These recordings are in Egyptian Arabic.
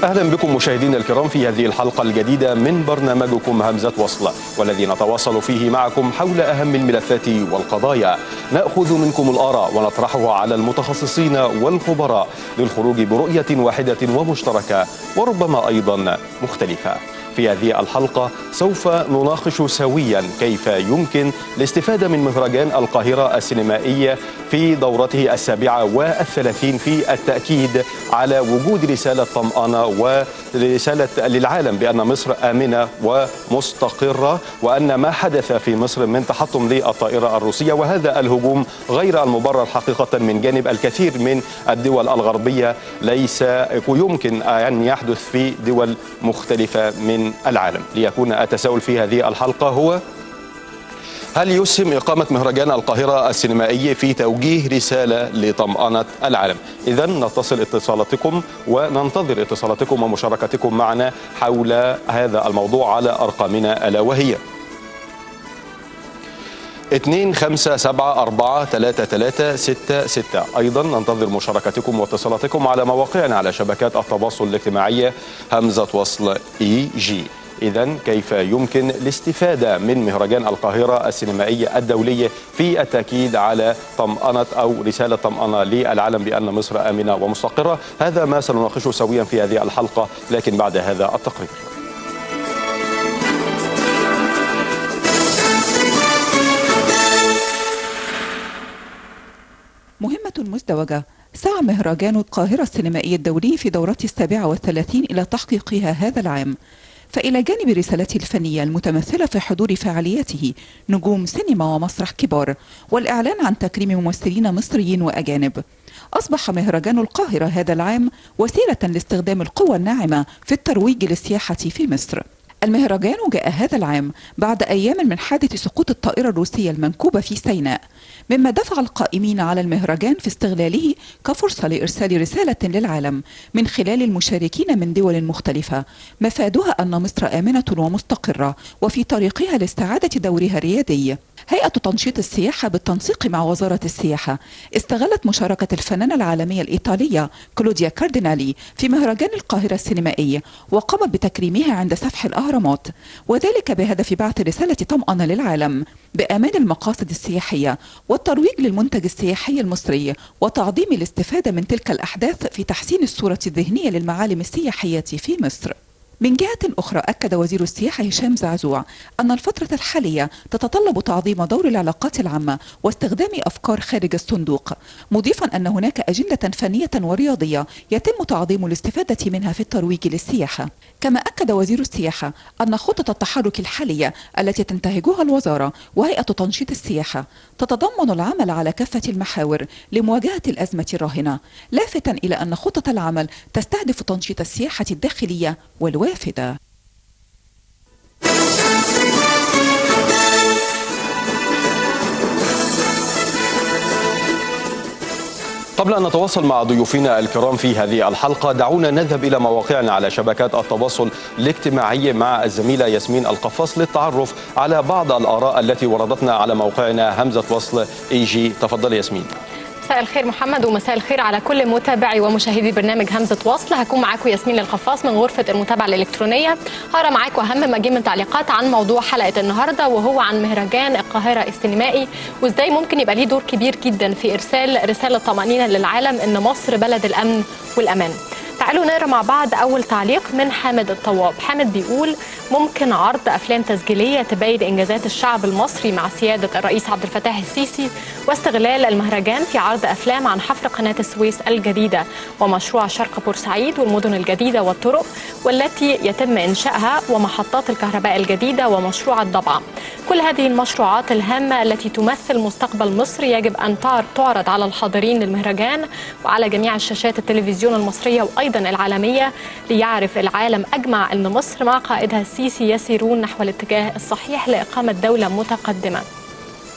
اهلا بكم مشاهدينا الكرام في هذه الحلقه الجديده من برنامجكم همزه وصل والذي نتواصل فيه معكم حول اهم الملفات والقضايا ناخذ منكم الاراء ونطرحها على المتخصصين والخبراء للخروج برؤيه واحده ومشتركه وربما ايضا مختلفه في هذه الحلقة سوف نناقش سويا كيف يمكن الاستفادة من مهرجان القاهرة السينمائية في دورته السابعة والثلاثين في التأكيد على وجود رسالة طمأنة ورسالة للعالم بأن مصر آمنة ومستقرة وأن ما حدث في مصر من تحطم للطائرة الروسية وهذا الهجوم غير المبرر حقيقة من جانب الكثير من الدول الغربية ليس يمكن أن يحدث في دول مختلفة من العالم ليكون التساؤل في هذه الحلقة هو هل يسهم إقامة مهرجان القاهرة السينمائي في توجيه رسالة لطمأنة العالم؟ إذا نتصل اتصالاتكم وننتظر اتصالاتكم ومشاركتكم معنا حول هذا الموضوع على أرقامنا ألا وهي 2 5 7 4 3 3 6 6 أيضا ننتظر مشاركتكم واتصالاتكم على مواقعنا على شبكات التواصل الاجتماعية همزة وصل إي جي إذا كيف يمكن الاستفادة من مهرجان القاهرة السينمائية الدولية في التأكيد على طمأنة أو رسالة طمأنة للعالم بأن مصر آمنة ومستقرة هذا ما سنناقشه سويا في هذه الحلقة لكن بعد هذا التقرير مهمة مزدوجة سعى مهرجان القاهرة السينمائي الدولي في دورته السابعة والثلاثين إلى تحقيقها هذا العام فإلى جانب رسالته الفنية المتمثلة في حضور فعالياته نجوم سينما ومسرح كبار والإعلان عن تكريم ممثلين مصريين وأجانب أصبح مهرجان القاهرة هذا العام وسيلة لاستخدام القوى الناعمة في الترويج للسياحة في مصر المهرجان جاء هذا العام بعد أيام من حادث سقوط الطائرة الروسية المنكوبة في سيناء مما دفع القائمين على المهرجان في استغلاله كفرصة لإرسال رسالة للعالم من خلال المشاركين من دول مختلفة مفادها أن مصر آمنة ومستقرة وفي طريقها لاستعادة دورها الريادي هيئة تنشيط السياحة بالتنسيق مع وزارة السياحة استغلت مشاركة الفنانة العالمية الإيطالية كلوديا كاردينالي في مهرجان القاهرة السينمائي وقامت بتكريمها عند سفح الأهرامات وذلك بهدف بعث رسالة طمأنة للعالم بأمان المقاصد السياحية والترويج للمنتج السياحي المصري وتعظيم الاستفادة من تلك الأحداث في تحسين الصورة الذهنية للمعالم السياحية في مصر من جهة أخرى أكد وزير السياحة هشام زعزوع أن الفترة الحالية تتطلب تعظيم دور العلاقات العامة واستخدام أفكار خارج الصندوق مضيفا أن هناك أجندة فنية ورياضية يتم تعظيم الاستفادة منها في الترويج للسياحة كما أكد وزير السياحة أن خطة التحرك الحالية التي تنتهجها الوزارة وهيئة تنشيط السياحة تتضمن العمل على كافة المحاور لمواجهة الأزمة الراهنة لافتا إلى أن خطة العمل تستهدف تنشيط السياحة الداخلية والوافدة قبل أن نتواصل مع ضيوفنا الكرام في هذه الحلقة دعونا نذهب إلى مواقعنا على شبكات التواصل الاجتماعي مع الزميلة ياسمين القفاص للتعرف على بعض الآراء التي وردتنا على موقعنا همزة وصل إي جي تفضل ياسمين مساء الخير محمد ومساء الخير على كل متابعي ومشاهدي برنامج همزة وصل هكون معاكم ياسمين القفاص من غرفة المتابعة الإلكترونية هقرا معاكم أهم مجيء من تعليقات عن موضوع حلقة النهاردة وهو عن مهرجان القاهرة السينمائي وإزاي ممكن يبقى ليه دور كبير جدا في إرسال رسالة طمأنينة للعالم إن مصر بلد الأمن والأمان تعالوا نقرا مع بعض اول تعليق من حامد الطواب حامد بيقول ممكن عرض افلام تسجيليه تبين انجازات الشعب المصري مع سياده الرئيس عبد الفتاح السيسي واستغلال المهرجان في عرض افلام عن حفر قناه السويس الجديده ومشروع شرق بورسعيد والمدن الجديده والطرق والتي يتم انشائها ومحطات الكهرباء الجديده ومشروع الضبعه كل هذه المشروعات الهامه التي تمثل مستقبل مصر يجب ان تعرض على الحاضرين للمهرجان وعلى جميع الشاشات التلفزيون المصريه وايضا ايضا العالميه ليعرف العالم اجمع ان مصر مع قائدها السيسي يسيرون نحو الاتجاه الصحيح لاقامه دوله متقدمه.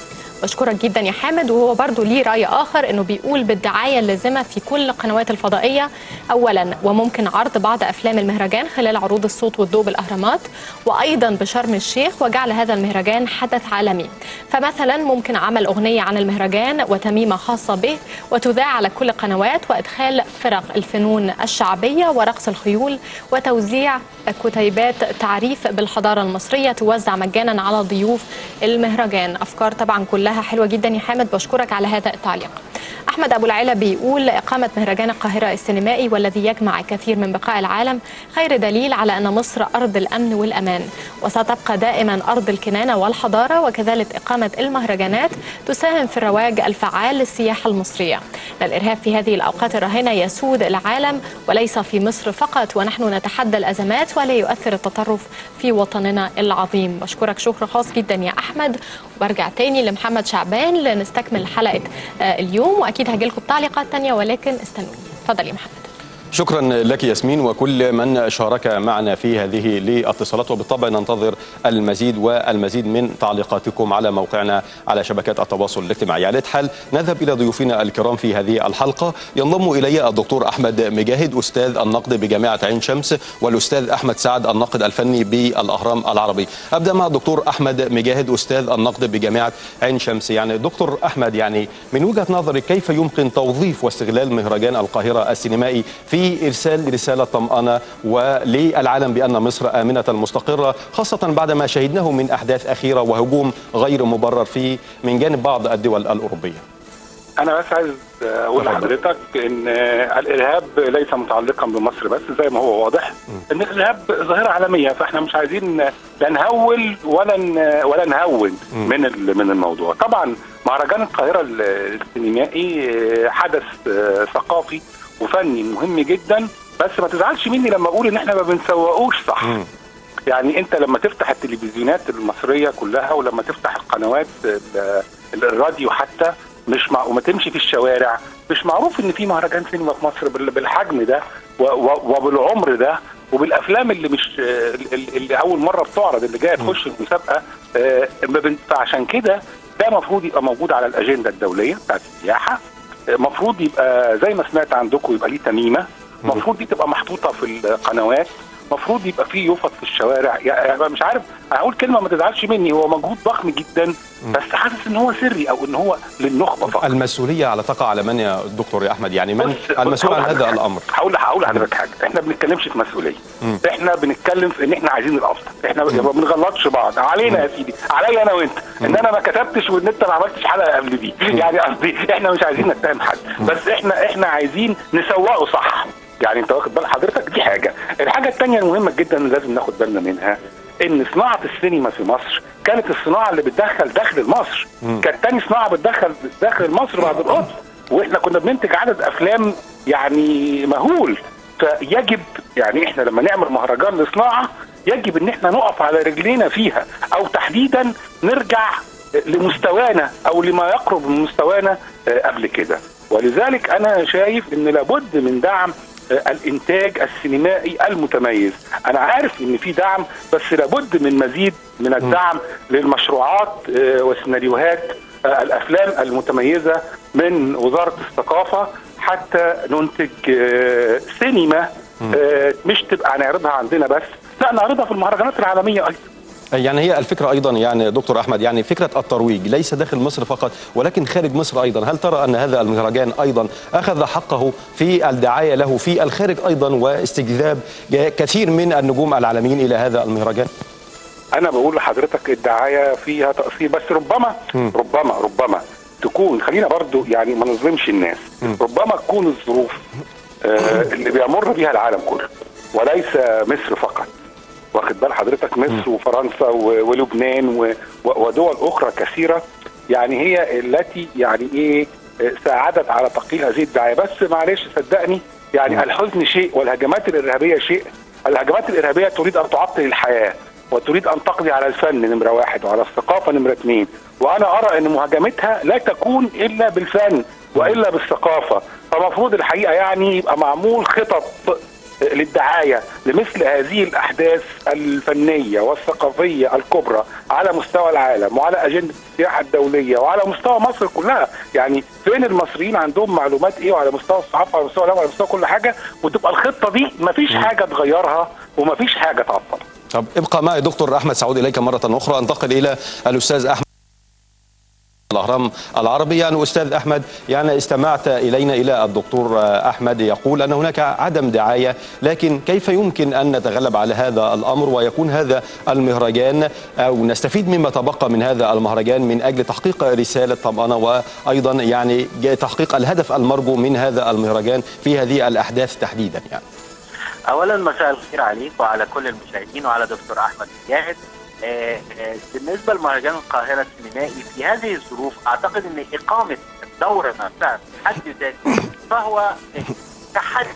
بشكرك جدا يا حامد وهو برضو ليه رأي آخر أنه بيقول بالدعاية اللازمة في كل القنوات الفضائية أولا وممكن عرض بعض أفلام المهرجان خلال عروض الصوت والضوء بالأهرامات وأيضا بشرم الشيخ وجعل هذا المهرجان حدث عالمي فمثلا ممكن عمل أغنية عن المهرجان وتميمة خاصة به وتذاع على كل القنوات وإدخال فرق الفنون الشعبية ورقص الخيول وتوزيع كتيبات تعريف بالحضارة المصرية توزع مجانا على ضيوف المهرجان أفكار طبعا كلها حلوة جدا يا حامد بشكرك على هذا التعليق أحمد أبو العلا بيقول إقامة مهرجان القاهرة السينمائي والذي يجمع الكثير من بقاع العالم خير دليل على أن مصر أرض الأمن والأمان وستبقى دائما أرض الكنانة والحضارة وكذلك إقامة المهرجانات تساهم في الرواج الفعال للسياحة المصرية الإرهاب في هذه الأوقات الراهنة يسود العالم وليس في مصر فقط ونحن نتحدى الأزمات ولا يؤثر التطرف في وطننا العظيم بشكرك شكر خاص جدا يا أحمد وبرجع تاني لمحمد شعبان لنستكمل حلقة آه، اليوم وأكيد هجيلكم بتعليقات تانية ولكن استنوني اتفضل يا محمد شكرا لك ياسمين وكل من شارك معنا في هذه الاتصالات وبالطبع ننتظر المزيد والمزيد من تعليقاتكم على موقعنا على شبكات التواصل الاجتماعي على حال نذهب إلى ضيوفنا الكرام في هذه الحلقة ينضم إلي الدكتور أحمد مجاهد أستاذ النقد بجامعة عين شمس والأستاذ أحمد سعد الناقد الفني بالأهرام العربي أبدأ مع الدكتور أحمد مجاهد أستاذ النقد بجامعة عين شمس يعني دكتور أحمد يعني من وجهة نظرك كيف يمكن توظيف واستغلال مهرجان القاهرة السينمائي في إرسال رسالة طمأنة وللعالم بأن مصر آمنة مستقرة خاصة بعد ما شهدناه من أحداث أخيرة وهجوم غير مبرر في من جانب بعض الدول الأوروبية انا بس عايز اقول اتفضل. لحضرتك ان الارهاب ليس متعلقا بمصر بس زي ما هو واضح ان الارهاب ظاهره عالميه فاحنا مش عايزين لا نهول ولا ن- ولا نهون من ال- من الموضوع طبعا مهرجان القاهره ال- السينمائي حدث ثقافي وفني مهم جدا بس ما تزعلش مني لما اقول ان احنا ما بنسوقوش صح مم. يعني انت لما تفتح التلفزيونات المصريه كلها ولما تفتح القنوات ال- ال- الراديو حتى مش مع وما تمشي في الشوارع مش معروف ان في مهرجان سينما في مصر بال- بالحجم ده و- و- وبالعمر ده وبالافلام اللي مش اللي اللي اول مره بتعرض اللي جايه تخش المسابقه آه، ما بن- فعشان كده ده المفروض يبقى موجود على الاجنده الدوليه بتاعت السياحه المفروض يبقى زي ما سمعت عندكم يبقى ليه تميمه المفروض دي تبقى محطوطه في القنوات المفروض يبقى فيه يفط في الشوارع يعني مش عارف هقول كلمه ما تزعلش مني هو مجهود ضخم جدا بس حاسس ان هو سري او ان هو للنخبه فقط المسؤولية على تقع على من يا دكتور يا أحمد يعني من بص- بص المسؤول عن هقول هذا لحضرتك الأمر حاجة. هقول هقول لحضرتك حاجه احنا ما بنتكلمش في مسؤوليه مم. احنا بنتكلم في ان احنا عايزين الافضل احنا ما بنغلطش بعض علينا يا سيدي عليا انا وانت ان انا ما كتبتش وان انت ما عملتش حلقه قبل دي يعني قصدي احنا مش عايزين نتهم حد بس احنا احنا عايزين نسوقه صح يعني انت واخد بال حضرتك دي حاجه الحاجه الثانيه المهمه جدا اللي لازم ناخد بالنا منها ان صناعه السينما في مصر كانت الصناعه اللي بتدخل دخل مصر كانت تاني صناعه بتدخل دخل مصر بعد القدس واحنا كنا بننتج عدد افلام يعني مهول فيجب يعني احنا لما نعمل مهرجان لصناعه يجب ان احنا نقف على رجلينا فيها او تحديدا نرجع لمستوانا او لما يقرب من مستوانا آه، قبل كده ولذلك انا شايف ان لابد من دعم آه، الانتاج السينمائي المتميز انا عارف ان في دعم بس لابد من مزيد من الدعم للمشروعات آه، والسيناريوهات آه، الافلام المتميزه من وزاره الثقافه حتى ننتج آه، سينما آه، مش تبقى نعرضها عندنا بس لا نعرضها في المهرجانات العالميه ايضا يعني هي الفكرة أيضا يعني دكتور أحمد يعني فكرة الترويج ليس داخل مصر فقط ولكن خارج مصر أيضا هل ترى أن هذا المهرجان أيضا أخذ حقه في الدعاية له في الخارج أيضا واستجذاب كثير من النجوم العالميين إلى هذا المهرجان انا بقول لحضرتك الدعايه فيها تقصير بس ربما ربما ربما تكون خلينا برضو يعني ما نظلمش الناس ربما تكون الظروف آه اللي بيمر بيها العالم كله وليس مصر فقط واخد بال حضرتك مصر وفرنسا و- ولبنان و- و- ودول اخرى كثيره يعني هي التي يعني ايه آه، ساعدت على تقليل هذه الدعايه بس معلش صدقني يعني الحزن شيء والهجمات الارهابيه شيء الهجمات الارهابيه تريد ان تعطل الحياه وتريد ان تقضي على الفن نمره واحد وعلى الثقافه نمره اثنين وانا ارى ان مهاجمتها لا تكون الا بالفن والا بالثقافه فمفروض الحقيقه يعني يبقى معمول خطط للدعايه لمثل هذه الاحداث الفنيه والثقافيه الكبرى على مستوى العالم وعلى اجنده السياحه الدوليه وعلى مستوى مصر كلها يعني فين المصريين عندهم معلومات ايه وعلى مستوى الصحافه وعلى مستوى وعلى مستوى كل حاجه وتبقى الخطه دي مفيش حاجه تغيرها ومفيش حاجه تعطلها طب ابقى معي دكتور احمد سعود اليك مره اخرى انتقل الى الاستاذ احمد الاهرام العربي يعني استاذ احمد يعني استمعت الينا الى الدكتور احمد يقول ان هناك عدم دعايه لكن كيف يمكن ان نتغلب على هذا الامر ويكون هذا المهرجان او نستفيد مما تبقى من هذا المهرجان من اجل تحقيق رساله طمانه وايضا يعني تحقيق الهدف المرجو من هذا المهرجان في هذه الاحداث تحديدا يعني. اولا مساء الخير عليك وعلى كل المشاهدين وعلى دكتور احمد مجاهد آه، آه، بالنسبه لمهرجان القاهره السينمائي في هذه الظروف اعتقد ان اقامه الدوره نفسها في حد ذاته فهو تحدي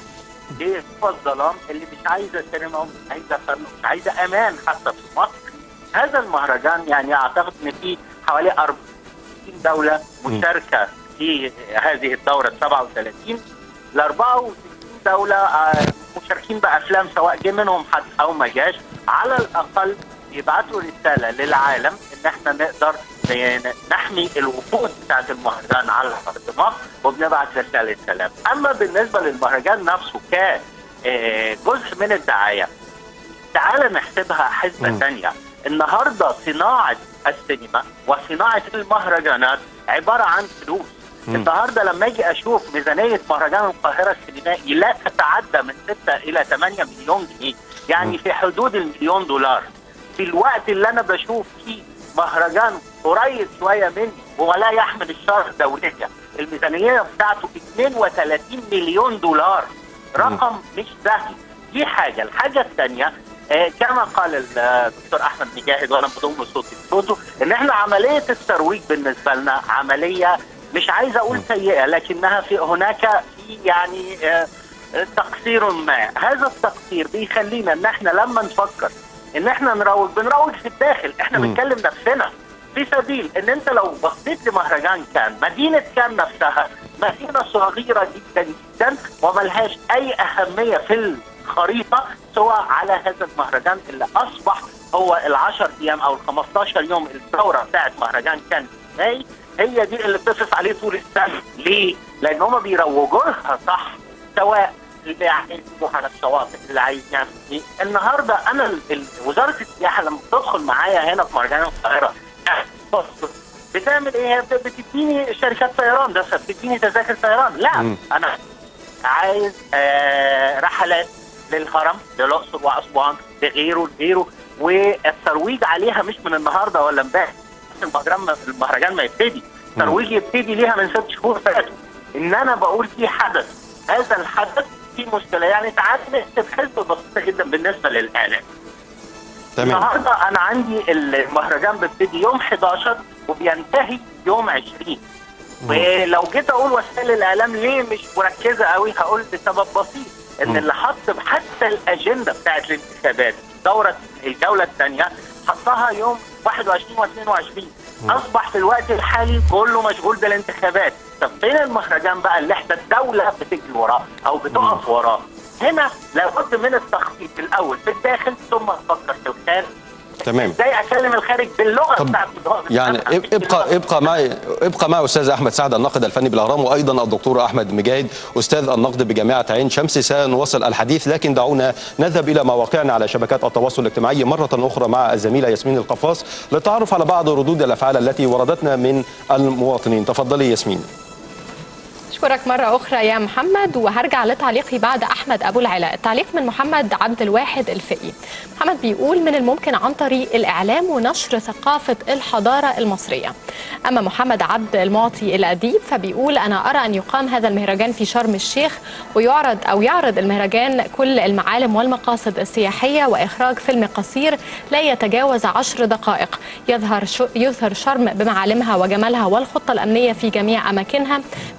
لقوى الظلام اللي مش عايزه سينما ومش عايزه فن ومش عايزه امان حتى في مصر هذا المهرجان يعني اعتقد ان في حوالي 40 دوله مشاركه في هذه الدوره 37 ال 64 دوله آه، مشاركين بافلام سواء جه منهم حد او ما جاش على الاقل يبعتوا رساله للعالم ان احنا نقدر ن- نحمي الوقود بتاعت المهرجان على ارض مصر وبنبعت رساله سلام. اما بالنسبه للمهرجان نفسه ك آه، جزء من الدعايه تعال نحسبها حسبه مم. ثانيه النهارده صناعه السينما وصناعه المهرجانات عباره عن فلوس مم. النهارده لما اجي اشوف ميزانيه مهرجان القاهره السينمائي لا تتعدى من 6 الى 8 مليون جنيه يعني في حدود المليون دولار في الوقت اللي انا بشوف فيه مهرجان قريب شويه مني ولا يحمل الشهر الدوليه الميزانيه بتاعته 32 مليون دولار رقم مش سهل دي حاجه الحاجه الثانيه آه، كما قال الدكتور احمد مجاهد وانا بضم صوتي في صوته ان احنا عمليه الترويج بالنسبه لنا عمليه مش عايز اقول سيئه لكنها في هناك في يعني آه، تقصير ما هذا التقصير بيخلينا ان احنا لما نفكر ان احنا نروج بنروج في الداخل احنا مم. بنتكلم نفسنا في سبيل ان انت لو بصيت لمهرجان كان مدينه كان نفسها مدينه صغيره جدا جدا وملهاش اي اهميه في الخريطه سوى على هذا المهرجان اللي اصبح هو ال10 ايام او ال15 يوم الدوره بتاعت مهرجان كان ماي هي دي اللي بتصرف عليه طول السنه ليه؟ لان هم بيروجوا لها صح سواء اللي عايز يروح على الشواطئ اللي عايز يعمل ايه النهارده انا ال- ال- وزاره السياحه لما بتدخل معايا هنا في مهرجان القاهره بتعمل ايه؟ هي بت- بتديني شركات طيران ده بتديني تذاكر طيران لا مم. انا عايز آه رحلات للهرم للاقصر واسوان لغيره لغيره والترويج عليها مش من النهارده ولا امبارح المهرجان المهرجان ما يبتدي الترويج يبتدي ليها من ست شهور فاتوا ان انا بقول في حدث هذا الحدث في مشكله يعني تعال نحسب حسبه بسيطه جدا بالنسبه للاعلام تمام النهارده انا عندي المهرجان بيبتدي يوم 11 وبينتهي يوم 20 ولو جيت اقول وسائل الاعلام ليه مش مركزه قوي هقول لسبب بسيط ان مم. اللي حط حتى الاجنده بتاعت الانتخابات دوره الجوله الثانيه حطها يوم 21 و22 اصبح في الوقت الحالي كله مشغول بالانتخابات طب فين المهرجان بقى اللي احنا الدوله بتجري وراه او بتقف وراه هنا لابد من التخطيط الاول في الداخل ثم نفكر في الخارج تمام ازاي اكلم الخارج باللغه طب بتاعت يعني اب- ابقى ابقى معي ابقى معي استاذ احمد سعد الناقد الفني بالاهرام وايضا الدكتور احمد مجاهد استاذ النقد بجامعه عين شمس سنواصل الحديث لكن دعونا نذهب الى مواقعنا على شبكات التواصل الاجتماعي مره اخرى مع الزميله ياسمين القفاص للتعرف على بعض ردود الافعال التي وردتنا من المواطنين تفضلي ياسمين أشكرك مرة أخرى يا محمد وهرجع لتعليقي بعد أحمد أبو العلاء التعليق من محمد عبد الواحد الفقي محمد بيقول من الممكن عن طريق الإعلام ونشر ثقافة الحضارة المصرية أما محمد عبد المعطي الأديب فبيقول أنا أرى أن يقام هذا المهرجان في شرم الشيخ ويعرض أو يعرض المهرجان كل المعالم والمقاصد السياحية وإخراج فيلم قصير لا يتجاوز عشر دقائق يظهر شو يظهر شرم بمعالمها وجمالها والخطة الأمنية في جميع أماكنها بما فيها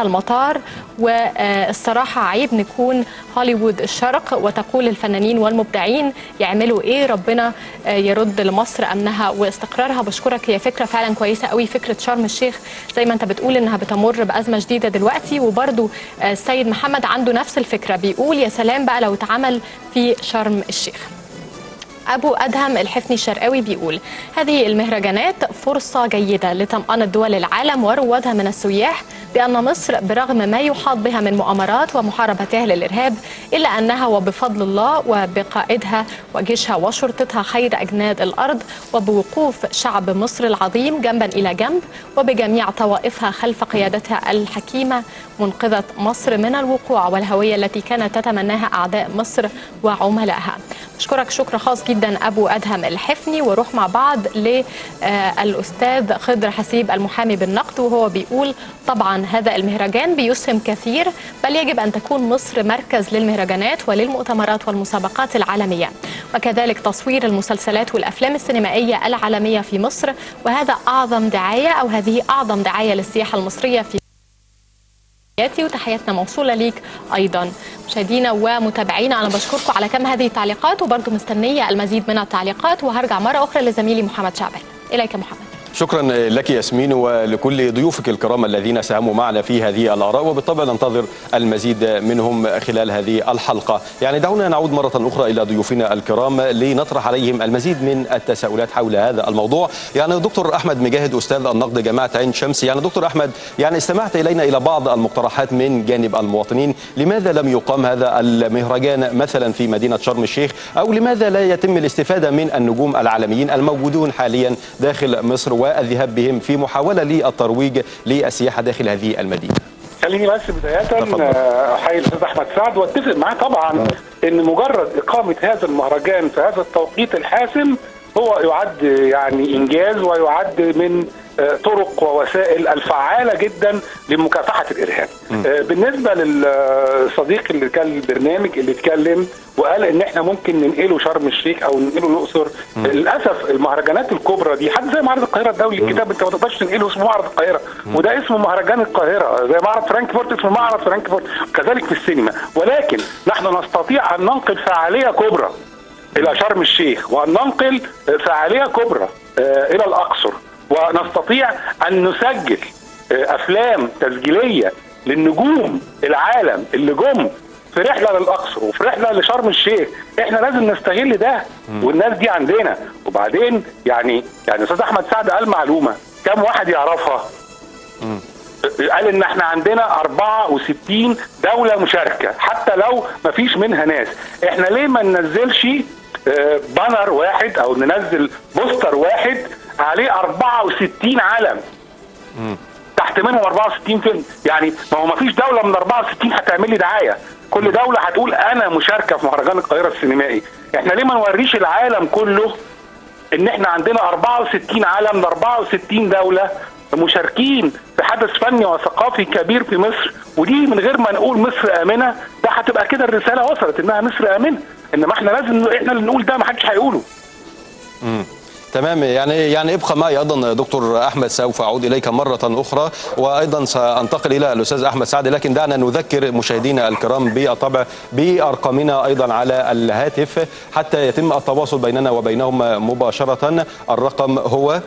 المطار والصراحة عيب نكون هوليوود الشرق وتقول الفنانين والمبدعين يعملوا ايه ربنا آه، يرد لمصر امنها واستقرارها بشكرك هي فكرة فعلا كويسة قوي فكرة شرم الشيخ زي ما انت بتقول انها بتمر بأزمة جديدة دلوقتي وبرضو آه، السيد محمد عنده نفس الفكرة بيقول يا سلام بقى لو اتعمل في شرم الشيخ أبو أدهم الحفني الشرقاوي بيقول هذه المهرجانات فرصة جيدة لطمأنة دول العالم وروادها من السياح بأن مصر برغم ما يحاط بها من مؤامرات ومحاربتها للإرهاب إلا أنها وبفضل الله وبقائدها وجيشها وشرطتها خير أجناد الأرض وبوقوف شعب مصر العظيم جنبا إلى جنب وبجميع طوائفها خلف قيادتها الحكيمة منقذة مصر من الوقوع والهوية التي كانت تتمناها أعداء مصر وعملائها أشكرك شكر خاص جدا أبو أدهم الحفني وروح مع بعض للأستاذ خضر حسيب المحامي بالنقد وهو بيقول طبعا هذا المهرجان بيسهم كثير بل يجب أن تكون مصر مركز للمهرجانات وللمؤتمرات والمسابقات العالمية وكذلك تصوير المسلسلات والأفلام السينمائية العالمية في مصر وهذا أعظم دعاية أو هذه أعظم دعاية للسياحة المصرية في تحياتي وتحياتنا موصولة ليك أيضا مشاهدينا ومتابعينا أنا بشكركم على كم هذه التعليقات وبرضو مستنية المزيد من التعليقات وهرجع مرة أخرى لزميلي محمد شعبان إليك محمد شكرا لك ياسمين ولكل ضيوفك الكرام الذين ساهموا معنا في هذه الآراء وبالطبع ننتظر المزيد منهم خلال هذه الحلقة يعني دعونا نعود مرة أخرى إلى ضيوفنا الكرام لنطرح عليهم المزيد من التساؤلات حول هذا الموضوع يعني دكتور أحمد مجاهد أستاذ النقد جامعة عين شمس يعني دكتور أحمد يعني استمعت إلينا إلى بعض المقترحات من جانب المواطنين لماذا لم يقام هذا المهرجان مثلا في مدينة شرم الشيخ أو لماذا لا يتم الاستفادة من النجوم العالميين الموجودون حاليا داخل مصر والذهاب بهم في محاولة للترويج للسياحة داخل هذه المدينة خليني بس بداية تفضل. آه، احيي الاستاذ احمد سعد واتفق معاه طبعا ان مجرد اقامة هذا المهرجان في هذا التوقيت الحاسم هو يعد يعني انجاز ويعد من آه، طرق ووسائل الفعالة جدا لمكافحة الارهاب. آه، بالنسبة للصديق اللي كان البرنامج اللي اتكلم وقال ان احنا ممكن ننقله شرم الشيخ او ننقله الاقصر للاسف المهرجانات الكبرى دي حتى زي معرض القاهره الدولي الكتاب انت ما تقدرش تنقله اسمه معرض القاهره وده اسمه مهرجان القاهره زي معرض فرانكفورت اسمه معرض فرانكفورت كذلك في السينما ولكن نحن نستطيع ان ننقل فعاليه كبرى الى شرم الشيخ وان ننقل فعاليه كبرى آه، الى الاقصر ونستطيع ان نسجل آه، افلام تسجيليه للنجوم العالم اللي جم في رحله للاقصر وفي رحله لشرم الشيخ احنا لازم نستغل ده والناس دي عندنا وبعدين يعني يعني استاذ احمد سعد قال معلومه كم واحد يعرفها قال ان احنا عندنا 64 دوله مشاركه حتى لو ما فيش منها ناس احنا ليه ما ننزلش آه، بانر واحد او ننزل بوستر واحد عليه 64 علم تحت منهم 64 فيلم يعني ما هو ما فيش دوله من 64 هتعمل لي دعايه كل دوله هتقول انا مشاركه في مهرجان القاهره السينمائي احنا ليه ما نوريش العالم كله ان احنا عندنا 64 علم من 64 دوله مشاركين في حدث فني وثقافي كبير في مصر ودي من غير ما نقول مصر امنه ده هتبقى كده الرساله وصلت انها مصر امنه انما احنا لازم احنا اللي نقول ده ما حدش هيقوله تمام يعني يعني ابقى معي ايضا دكتور احمد سوف اعود اليك مره اخرى وايضا سانتقل الى الاستاذ احمد سعد لكن دعنا نذكر مشاهدينا الكرام بالطبع بارقامنا ايضا على الهاتف حتى يتم التواصل بيننا وبينهم مباشره الرقم هو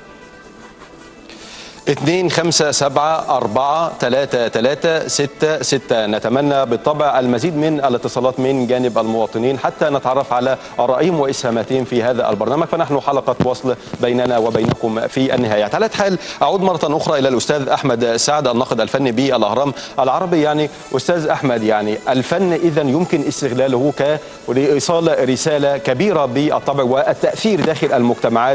اثنين خمسة سبعة أربعة ثلاثة ثلاثة ستة ستة نتمنى بالطبع المزيد من الاتصالات من جانب المواطنين حتى نتعرف على آرائهم وإسهاماتهم في هذا البرنامج فنحن حلقة وصل بيننا وبينكم في النهاية على حال أعود مرة أخرى إلى الأستاذ أحمد سعد الناقد الفني بالأهرام العربي يعني أستاذ أحمد يعني الفن إذا يمكن استغلاله ك لإيصال رسالة كبيرة بالطبع والتأثير داخل المجتمعات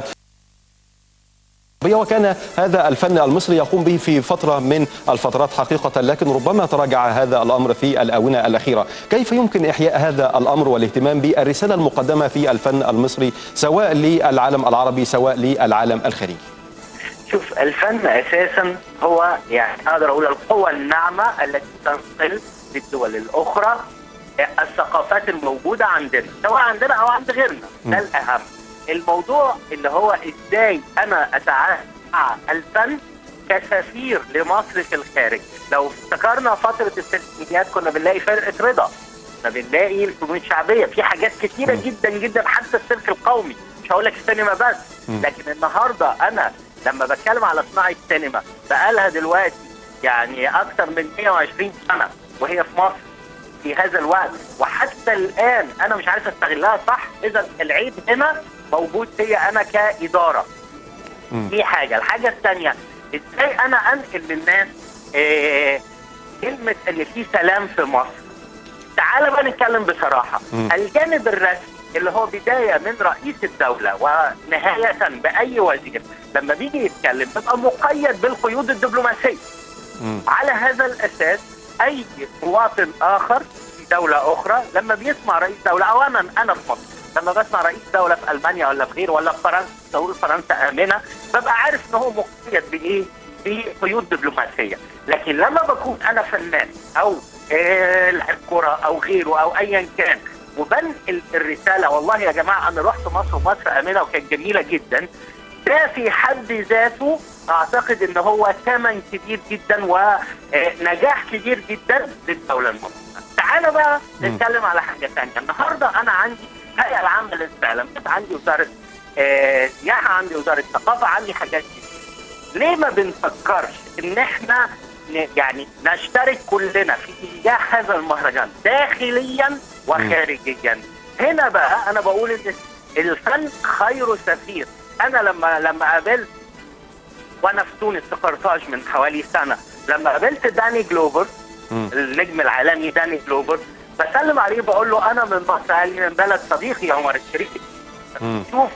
وكان هذا الفن المصري يقوم به في فترة من الفترات حقيقة لكن ربما تراجع هذا الأمر في الآونة الأخيرة كيف يمكن إحياء هذا الأمر والاهتمام بالرسالة المقدمة في الفن المصري سواء للعالم العربي سواء للعالم الخليجي شوف الفن اساسا هو يعني اقدر اقول القوه الناعمه التي تنقل للدول الاخرى الثقافات الموجوده عندنا سواء عندنا او عند غيرنا ده الاهم الموضوع اللي هو ازاي انا اتعامل مع الفن كسفير لمصر في الخارج لو افتكرنا فتره الستينيات كنا بنلاقي فرقه رضا كنا بنلاقي الفنون الشعبيه في حاجات كتيره جدا جدا حتى السيرك القومي مش هقول لك السينما بس لكن النهارده انا لما بتكلم على صناعه السينما بقالها دلوقتي يعني اكثر من 120 سنه وهي في مصر في هذا الوقت وحتى الان انا مش عارف استغلها صح اذا العيب هنا موجود فيا انا كاداره دي حاجه الحاجه الثانيه ازاي انا انقل للناس آه كلمه ان في سلام في مصر تعال بقى نتكلم بصراحه الجانب الرسمي اللي هو بدايه من رئيس الدوله ونهايه باي وزير لما بيجي يتكلم بيبقى مقيد بالقيود الدبلوماسيه على هذا الاساس اي مواطن اخر في دوله اخرى لما بيسمع رئيس دوله او انا انا في مصر لما بسمع رئيس دوله في المانيا ولا في غيره ولا في فرنسا تقول فرنسا امنه ببقى عارف ان هو مقيد بايه؟ بقيود دبلوماسيه، لكن لما بكون انا فنان او آه لاعب كره او غيره او ايا كان وبنقل الرساله والله يا جماعه انا رحت مصر ومصر امنه وكانت جميله جدا ده في حد ذاته اعتقد ان هو ثمن كبير جدا ونجاح كبير جدا للدوله المصريه. تعالى بقى نتكلم على حاجه ثانيه، النهارده انا عندي الهيئه العامه للاستعلامات عندي وزاره آه، سياحه عندي وزاره ثقافه عندي حاجات كتير ليه ما بنفكرش ان احنا ن- يعني نشترك كلنا في انجاح هذا المهرجان داخليا وخارجيا هنا بقى انا بقول ان الفن خير سفير انا لما لما قابلت وانا في تونس في قرطاج من حوالي سنه لما قابلت داني جلوبر النجم العالمي داني جلوبر بسلم عليه بقول له انا من مصر قال لي من بلد صديقي عمر الشريف شوف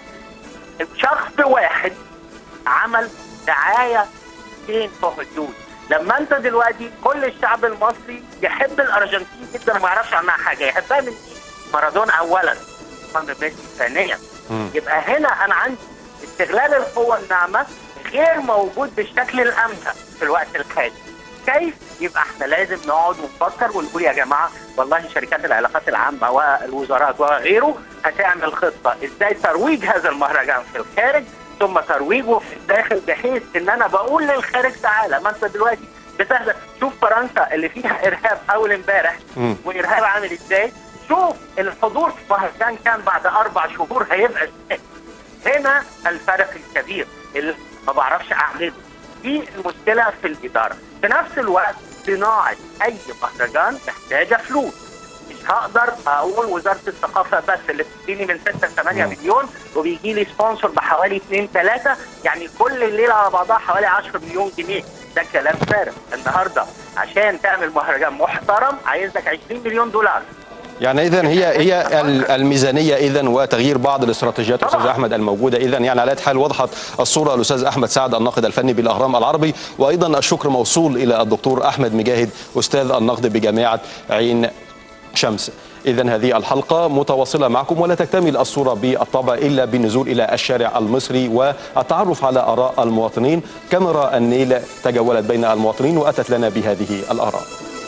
شخص واحد عمل دعايه فين في هوليوود لما انت دلوقتي كل الشعب المصري يحب الارجنتين جدا وما يعرفش عنها حاجه يحبها من مين؟ مارادونا اولا ثم ميسي ثانيا يبقى هنا انا عندي استغلال القوه الناعمه غير موجود بالشكل الامثل في الوقت الحالي كيف يبقى احنا لازم نقعد ونفكر ونقول يا جماعه والله شركات العلاقات العامه والوزارات وغيره هتعمل خطه ازاي ترويج هذا المهرجان في الخارج ثم ترويجه في الداخل بحيث ان انا بقول للخارج تعالى ما انت دلوقتي بتهدف شوف فرنسا اللي فيها ارهاب اول امبارح مم. وارهاب عامل ازاي شوف الحضور في مهرجان كان بعد اربع شهور هيبقى ازاي هنا الفرق الكبير اللي ما بعرفش اعمله دي المشكله في الاداره في نفس الوقت صناعه اي مهرجان محتاجه فلوس مش هقدر اقول وزاره الثقافه بس اللي بتديني من 6 ل 8 مليون وبيجي لي سبونسر بحوالي 2 3 يعني كل الليله على بعضها حوالي 10 مليون جنيه ده كلام فارغ النهارده عشان تعمل مهرجان محترم عايز لك 20 مليون دولار يعني اذا هي هي ال- الميزانيه اذا وتغيير بعض الاستراتيجيات استاذ طبعاً. احمد الموجوده اذا يعني على أية حال وضحت الصوره الاستاذ احمد سعد الناقد الفني بالاهرام العربي وايضا الشكر موصول الى الدكتور احمد مجاهد استاذ النقد بجامعه عين شمس إذا هذه الحلقة متواصلة معكم ولا تكتمل الصورة بالطبع إلا بالنزول إلى الشارع المصري والتعرف على آراء المواطنين كاميرا النيل تجولت بين المواطنين وأتت لنا بهذه الآراء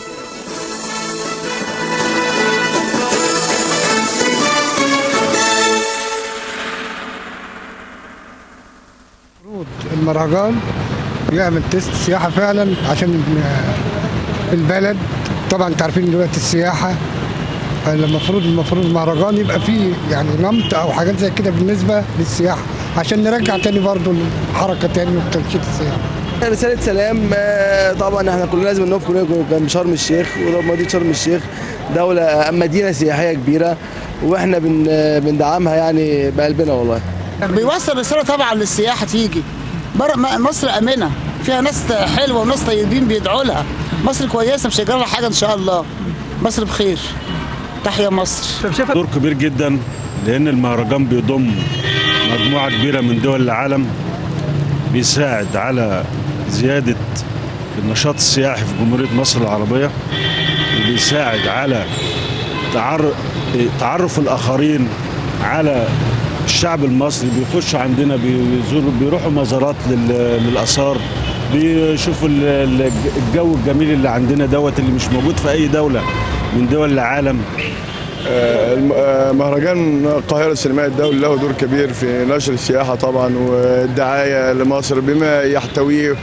المفروض المهرجان يعمل تيست سياحه فعلا عشان البلد طبعا انت عارفين دلوقتي السياحه فالمفروض المفروض المهرجان يبقى فيه يعني نمط او حاجات زي كده بالنسبه للسياحه عشان نرجع تاني برضو الحركه تاني وتنشيط السياحه رسالة سلام آه، طبعا احنا كلنا لازم نقف كلنا جنب شرم الشيخ ومدينة شرم الشيخ دولة آه، مدينة سياحية كبيرة واحنا بن آه، بندعمها يعني بقلبنا والله بيوصل رساله طبعا للسياحه تيجي بر- م- مصر امنه فيها ناس حلوه وناس طيبين بيدعوا لها مصر كويسه مش هيجرى لها حاجه ان شاء الله مصر بخير تحيا مصر دور كبير جدا لان المهرجان بيضم مجموعه كبيره من دول العالم بيساعد على زياده النشاط السياحي في جمهوريه مصر العربيه وبيساعد على تعرف تعرف الاخرين على الشعب المصري بيخشوا عندنا بيزوروا بيروحوا مزارات لل- للاثار بيشوفوا ال- ال- الجو الجميل اللي عندنا دوت اللي مش موجود في اي دوله من دول العالم الم- آه، مهرجان القاهرة السينمائي الدولي له دور كبير في نشر السياحة طبعا والدعاية لمصر بما يحتويه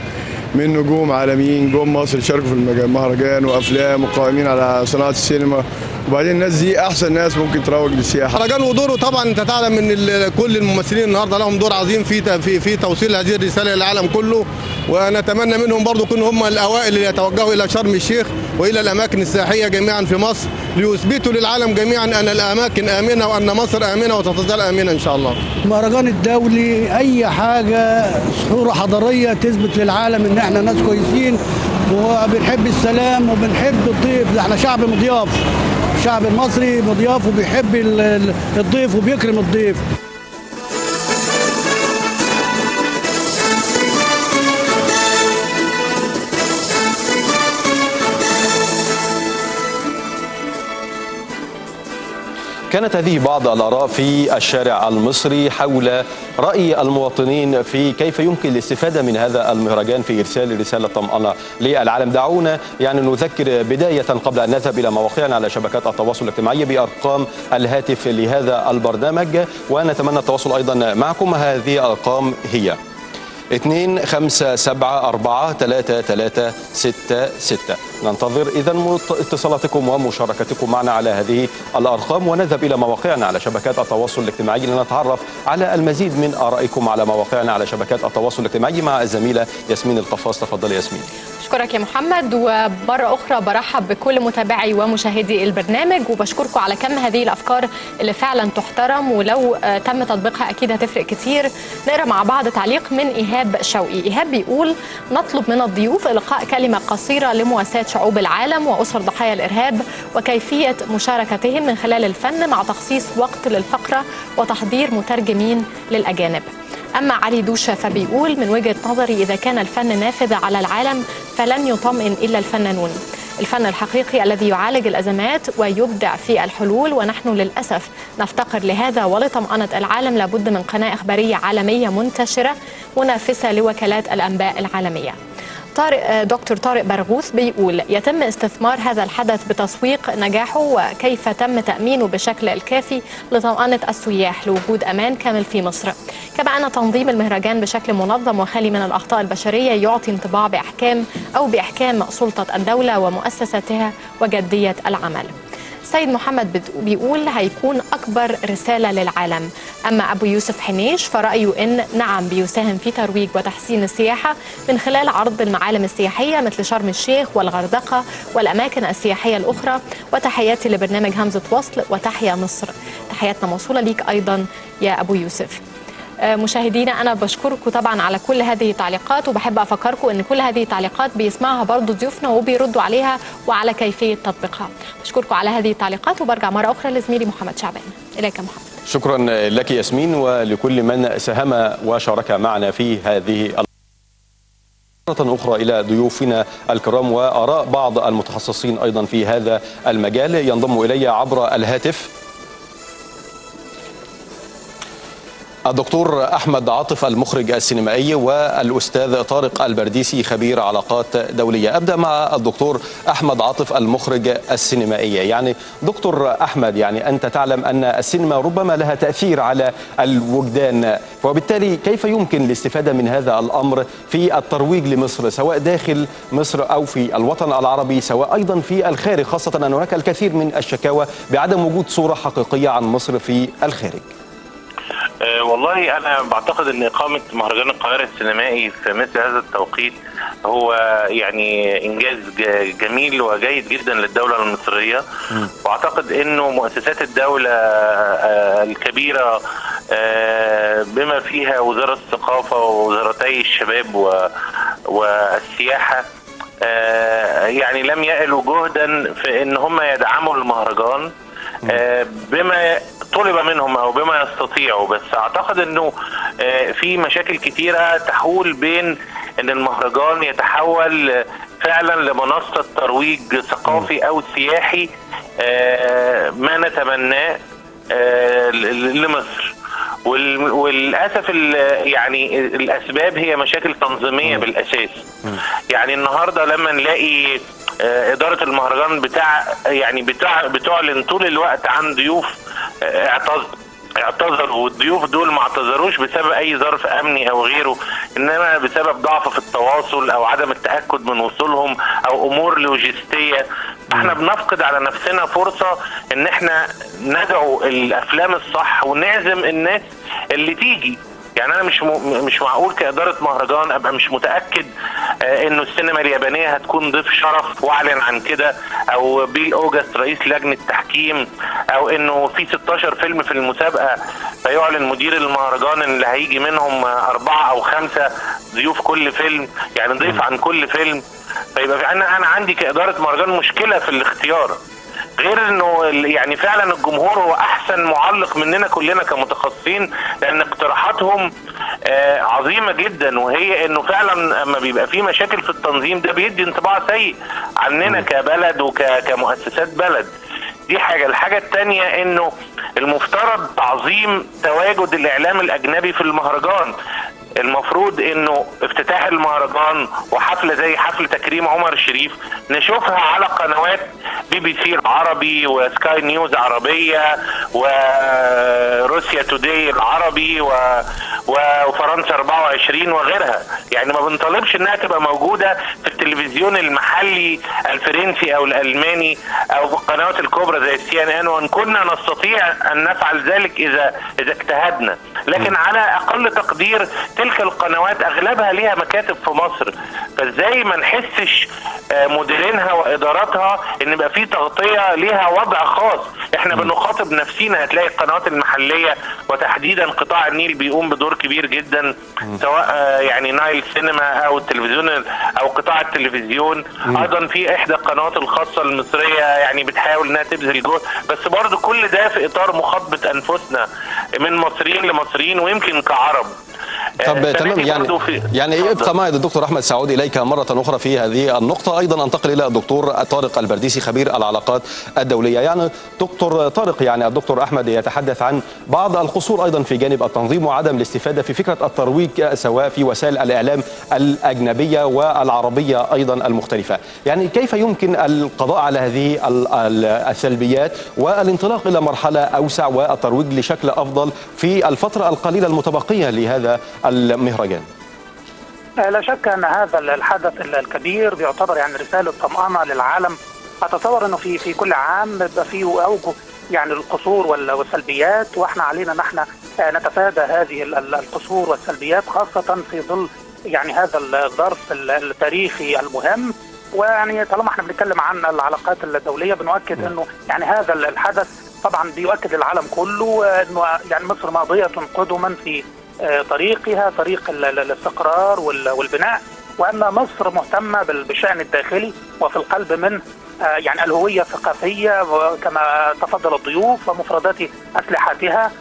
من نجوم عالميين جم مصر شاركوا في المج- المهرجان وافلام وقائمين على صناعه السينما وبعدين الناس دي احسن ناس ممكن تروج للسياحه مهرجان ودوره طبعا انت تعلم ان ال- كل الممثلين النهارده لهم دور عظيم في ت- في في توصيل هذه الرساله للعالم كله ونتمنى منهم برضو يكونوا هم الاوائل اللي يتوجهوا الى شرم الشيخ والى الاماكن السياحيه جميعا في مصر ليثبتوا للعالم جميعا ان الاماكن امنه وان مصر امنه وستظل امنه ان شاء الله. المهرجان الدولي اي حاجه صوره حضاريه تثبت للعالم ان احنا ناس كويسين وبنحب السلام وبنحب الضيف ده احنا شعب مضياف الشعب المصري مضياف وبيحب ال- ال- الضيف وبيكرم الضيف كانت هذه بعض الآراء في الشارع المصري حول رأي المواطنين في كيف يمكن الاستفادة من هذا المهرجان في إرسال رسالة طمأنة للعالم دعونا يعني نذكر بداية قبل أن نذهب إلى مواقعنا على شبكات التواصل الاجتماعي بأرقام الهاتف لهذا البرنامج ونتمنى التواصل أيضا معكم هذه الأرقام هي اثنين خمسة سبعة أربعة ثلاثة ثلاثة ستة ستة ننتظر إذا مت- اتصالاتكم ومشاركتكم معنا على هذه الأرقام ونذهب إلى مواقعنا على شبكات التواصل الاجتماعي لنتعرف على المزيد من آرائكم على مواقعنا على شبكات التواصل الاجتماعي مع الزميلة ياسمين القفاص تفضل ياسمين أشكرك يا محمد ومرة أخرى برحب بكل متابعي ومشاهدي البرنامج وبشكركم على كم هذه الأفكار اللي فعلا تحترم ولو آه، تم تطبيقها أكيد هتفرق كتير نقرأ مع بعض تعليق من إيهاب شوقي إيهاب بيقول نطلب من الضيوف إلقاء كلمة قصيرة لمواساة شعوب العالم وأسر ضحايا الإرهاب وكيفية مشاركتهم من خلال الفن مع تخصيص وقت للفقرة وتحضير مترجمين للأجانب أما علي دوشة فبيقول من وجهة نظري إذا كان الفن نافذة على العالم فلن يطمئن إلا الفنانون الفن الحقيقي الذي يعالج الأزمات ويبدع في الحلول ونحن للأسف نفتقر لهذا ولطمأنة العالم لابد من قناة إخبارية عالمية منتشرة منافسة لوكالات الأنباء العالمية طارق آه، دكتور طارق برغوث بيقول يتم استثمار هذا الحدث بتسويق نجاحه وكيف تم تأمينه بشكل الكافي لطمأنة السياح لوجود أمان كامل في مصر كما أن تنظيم المهرجان بشكل منظم وخالي من الأخطاء البشرية يعطي انطباع بإحكام أو بإحكام سلطة الدولة ومؤسساتها وجدية العمل سيد محمد بت- بيقول هيكون أكبر رسالة للعالم أما أبو يوسف حنيش فرأيه إن نعم بيساهم في ترويج وتحسين السياحة من خلال عرض المعالم السياحية مثل شرم الشيخ والغردقة والأماكن السياحية الأخرى وتحياتي لبرنامج همزة وصل وتحيا مصر تحياتنا موصولة ليك أيضا يا أبو يوسف آه، مشاهدينا انا بشكركم طبعا على كل هذه التعليقات وبحب افكركم ان كل هذه التعليقات بيسمعها برضو ضيوفنا وبيردوا عليها وعلى كيفيه تطبيقها بشكركم على هذه التعليقات وبرجع مره اخرى لزميلي محمد شعبان اليك يا محمد شكرا لك ياسمين ولكل من ساهم وشارك معنا في هذه مرة أخرى إلى ضيوفنا الكرام وآراء بعض المتخصصين أيضا في هذا المجال ينضم إلي عبر الهاتف الدكتور أحمد عاطف المخرج السينمائي والأستاذ طارق البرديسي خبير علاقات دولية أبدأ مع الدكتور أحمد عاطف المخرج السينمائي يعني دكتور أحمد يعني أنت تعلم أن السينما ربما لها تأثير على الوجدان وبالتالي كيف يمكن الاستفادة من هذا الأمر في الترويج لمصر سواء داخل مصر أو في الوطن العربي سواء أيضا في الخارج خاصة أن هناك الكثير من الشكاوى بعدم وجود صورة حقيقية عن مصر في الخارج آه، والله انا بعتقد ان اقامه مهرجان القاهره السينمائي في مثل هذا التوقيت هو يعني انجاز ج- جميل وجيد جدا للدوله المصريه واعتقد انه مؤسسات الدوله آه، الكبيره آه، بما فيها وزاره الثقافه ووزارتي الشباب و- والسياحه آه، يعني لم يألوا جهدا في ان هم يدعموا المهرجان آه، بما طلب منهم او بما يستطيعوا بس اعتقد انه آه، في مشاكل كتيره تحول بين ان المهرجان يتحول آه، فعلا لمنصه ترويج ثقافي او سياحي آه، ما نتمناه آه، ل- لمصر وال- وللاسف ال- يعني الاسباب هي مشاكل تنظيميه بالاساس يعني النهارده لما نلاقي آه، اداره المهرجان بتاع يعني بتاع بتعلن طول الوقت عن ضيوف آه، اعتذر اعتذروا والضيوف دول ما اعتذروش بسبب اي ظرف امني او غيره انما بسبب ضعف في التواصل او عدم التاكد من وصولهم او امور لوجستيه احنا بنفقد على نفسنا فرصه ان احنا ندعو الافلام الصح ونعزم الناس اللي تيجي يعني انا مش م... مش معقول كاداره مهرجان ابقى مش متاكد آه انه السينما اليابانيه هتكون ضيف شرف واعلن عن كده او بيل اوجست رئيس لجنه تحكيم او انه في 16 فيلم في المسابقه فيعلن مدير المهرجان ان اللي هيجي منهم اربعه او خمسه ضيوف كل فيلم يعني ضيف عن كل فيلم فيبقى في انا انا عندي كاداره مهرجان مشكله في الاختيار غير انه يعني فعلا الجمهور هو احسن معلق مننا كلنا كمتخصصين لان اقتراحاتهم آه عظيمه جدا وهي انه فعلا اما بيبقى في مشاكل في التنظيم ده بيدي انطباع سيء عننا كبلد وكمؤسسات بلد دي حاجه الحاجه الثانيه انه المفترض تعظيم تواجد الاعلام الاجنبي في المهرجان المفروض انه افتتاح المهرجان وحفله زي حفل تكريم عمر الشريف نشوفها على قنوات بي بي سي العربي وسكاي نيوز عربيه وروسيا توداي العربي و... وفرنسا 24 وغيرها يعني ما بنطالبش انها تبقى موجوده في التلفزيون المحلي الفرنسي او الالماني او في القنوات الكبرى زي السي ان ان وان كنا نستطيع ان نفعل ذلك اذا اذا اجتهدنا لكن على اقل تقدير تلك القنوات اغلبها ليها مكاتب في مصر فازاي ما نحسش مديرينها واداراتها ان يبقى في تغطيه ليها وضع خاص احنا بنخاطب نفسينا هتلاقي القنوات المحليه وتحديدا قطاع النيل بيقوم بدور كبير جدا سواء يعني نايل سينما او التلفزيون او قطاع التلفزيون ايضا في احدى القنوات الخاصه المصريه يعني بتحاول انها تبذل جهد بس برضه كل ده في اطار مخاطبه انفسنا من مصريين لمصريين ويمكن كعرب طب تمام يعني يعني يبقى معي الدكتور احمد سعود اليك مره اخرى في هذه النقطه ايضا انتقل الى الدكتور طارق البرديسي خبير العلاقات الدوليه يعني دكتور طارق يعني الدكتور احمد يتحدث عن بعض القصور ايضا في جانب التنظيم وعدم الاستفاده في فكره الترويج سواء في وسائل الاعلام الاجنبيه والعربيه ايضا المختلفه يعني كيف يمكن القضاء على هذه السلبيات والانطلاق الى مرحله اوسع والترويج لشكل افضل في الفتره القليله المتبقيه لهذا المهرجان لا شك ان هذا الحدث الكبير بيعتبر يعني رساله طمانه للعالم اتصور انه في في كل عام بيبقى فيه اوجه يعني القصور والسلبيات واحنا علينا ان احنا نتفادى هذه القصور والسلبيات خاصه في ظل يعني هذا الظرف التاريخي المهم ويعني طالما احنا بنتكلم عن العلاقات الدوليه بنؤكد انه يعني هذا الحدث طبعا بيؤكد العالم كله انه يعني مصر ماضيه قدما في طريقها طريق الاستقرار والبناء وان مصر مهتمه بالشان الداخلي وفي القلب من يعني الهويه الثقافيه كما تفضل الضيوف ومفردات اسلحتها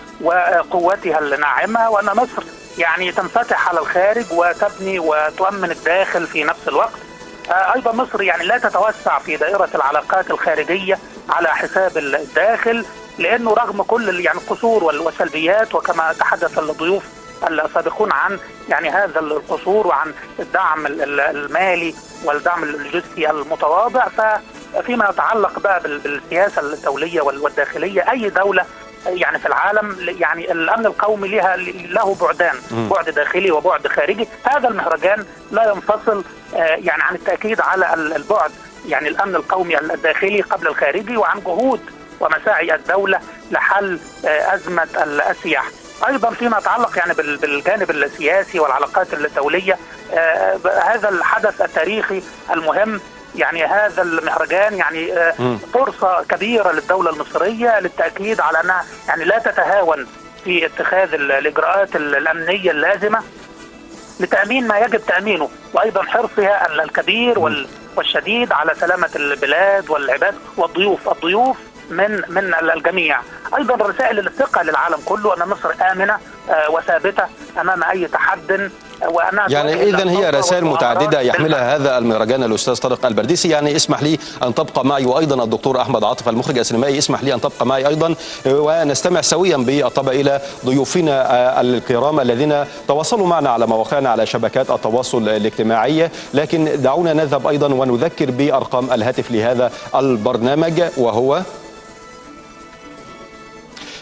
وقوتها الناعمه وان مصر يعني تنفتح على الخارج وتبني وتؤمن الداخل في نفس الوقت ايضا مصر يعني لا تتوسع في دائره العلاقات الخارجيه على حساب الداخل لانه رغم كل يعني القصور والسلبيات وكما تحدث الضيوف السابقون عن يعني هذا القصور وعن الدعم المالي والدعم اللوجستي المتواضع ففيما يتعلق بقى بالسياسه الدوليه والداخليه اي دوله يعني في العالم يعني الامن القومي لها له بعدان بعد داخلي وبعد خارجي هذا المهرجان لا ينفصل يعني عن التاكيد على البعد يعني الامن القومي الداخلي قبل الخارجي وعن جهود ومساعي الدوله لحل ازمه السياح ايضا فيما يتعلق يعني بالجانب السياسي والعلاقات الدوليه آه هذا الحدث التاريخي المهم يعني هذا المهرجان يعني آه فرصه كبيره للدوله المصريه للتاكيد على انها يعني لا تتهاون في اتخاذ الاجراءات الامنيه اللازمه لتامين ما يجب تامينه وايضا حرصها الكبير والشديد على سلامه البلاد والعباد والضيوف الضيوف من من الجميع ايضا رسائل الثقه للعالم كله ان مصر امنه وثابته امام اي تحد وأنا يعني اذا هي رسائل متعدده يحملها هذا المهرجان الاستاذ طارق البرديسي يعني اسمح لي ان تبقى معي وايضا الدكتور احمد عاطف المخرج السينمائي اسمح لي ان تبقى معي ايضا ونستمع سويا بالطبع الى ضيوفنا الكرام الذين تواصلوا معنا على مواقعنا على شبكات التواصل الاجتماعي لكن دعونا نذهب ايضا ونذكر بارقام الهاتف لهذا البرنامج وهو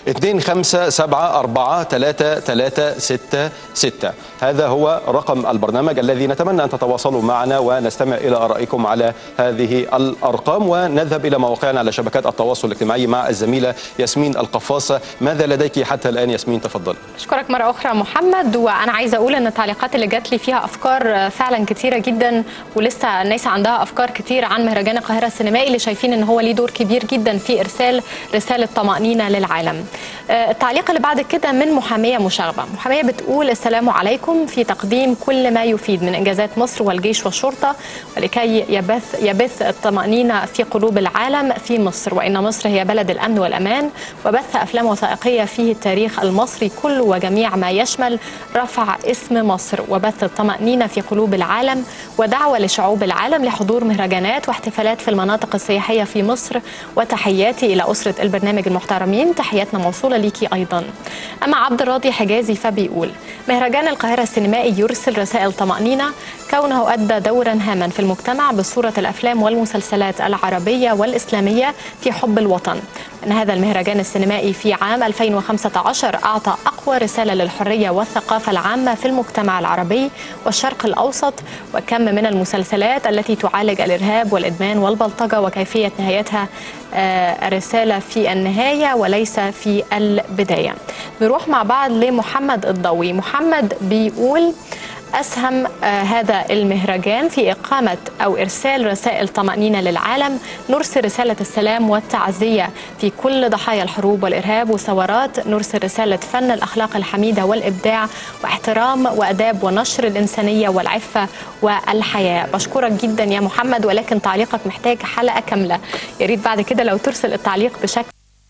2 5 7 4 3 3 6 6 هذا هو رقم البرنامج الذي نتمنى أن تتواصلوا معنا ونستمع إلى آرائكم على هذه الأرقام ونذهب إلى مواقعنا على شبكات التواصل الاجتماعي مع الزميلة ياسمين القفاصة ماذا لديك حتى الآن ياسمين تفضل اشكرك مره اخرى محمد وانا عايزه اقول ان التعليقات اللي جات لي فيها افكار فعلا كتيره جدا ولسه الناس عندها افكار كتير عن مهرجان القاهره السينمائي اللي شايفين ان هو ليه دور كبير جدا في ارسال رساله طمانينه للعالم آه، التعليق اللي بعد كده من محاميه مشاغبه محاميه بتقول السلام عليكم في تقديم كل ما يفيد من انجازات مصر والجيش والشرطه ولكي يبث يبث الطمانينه في قلوب العالم في مصر وان مصر هي بلد الامن والامان وبث افلام وثائقيه فيه التاريخ المصري كله وجميع ما يشمل رفع اسم مصر وبث الطمانينه في قلوب العالم ودعوه لشعوب العالم لحضور مهرجانات واحتفالات في المناطق السياحيه في مصر وتحياتي الى اسره البرنامج المحترمين تحياتنا موصوله ليكي ايضا اما عبد الراضي حجازي فبيقول مهرجان القاهره السينمائي يرسل رسائل طمانينه كونه ادى دورا هاما في المجتمع بصوره الافلام والمسلسلات العربيه والاسلاميه في حب الوطن ان هذا المهرجان السينمائي في عام 2015 اعطى اقوى رساله للحريه والثقافه العامه في المجتمع العربي والشرق الاوسط وكم من المسلسلات التي تعالج الارهاب والادمان والبلطجه وكيفيه نهايتها آه، رساله في النهايه وليس في البدايه. نروح مع بعض لمحمد الضوي، محمد بيقول أسهم آه، هذا المهرجان في إقامة أو إرسال رسائل طمأنينة للعالم نرسل رسالة السلام والتعزية في كل ضحايا الحروب والإرهاب والثورات نرسل رسالة فن الأخلاق الحميدة والإبداع واحترام وأداب ونشر الإنسانية والعفة والحياة بشكرك جدا يا محمد ولكن تعليقك محتاج حلقة كاملة يا ريت بعد كده لو ترسل التعليق بشكل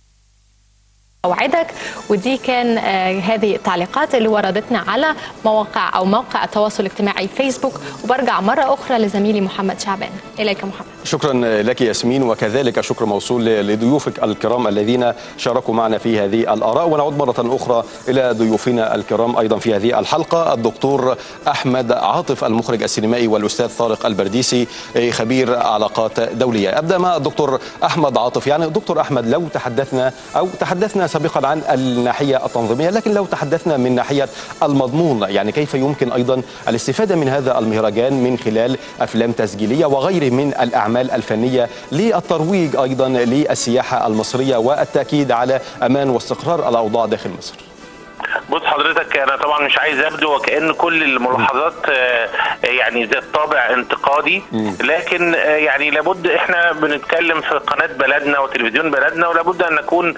اوعدك ودي كان آه هذه التعليقات اللي وردتنا على مواقع او موقع التواصل الاجتماعي فيسبوك وبرجع مره اخرى لزميلي محمد شعبان اليك محمد شكرا لك ياسمين وكذلك الشكر موصول لضيوفك الكرام الذين شاركوا معنا في هذه الآراء ونعود مرة أخرى إلى ضيوفنا الكرام أيضا في هذه الحلقة الدكتور أحمد عاطف المخرج السينمائي والأستاذ طارق البرديسي خبير علاقات دولية أبدأ مع الدكتور أحمد عاطف يعني دكتور أحمد لو تحدثنا أو تحدثنا سابقا عن الناحية التنظيمية لكن لو تحدثنا من ناحية المضمون يعني كيف يمكن أيضا الاستفادة من هذا المهرجان من خلال أفلام تسجيلية وغيره من الأعمال الفنية للترويج أيضا للسياحة المصرية والتأكيد على أمان واستقرار الأوضاع داخل مصر بص حضرتك انا طبعا مش عايز ابدو وكان كل الملاحظات آه، يعني ذات طابع انتقادي لكن آه، يعني لابد احنا بنتكلم في قناه بلدنا وتلفزيون بلدنا ولابد ان نكون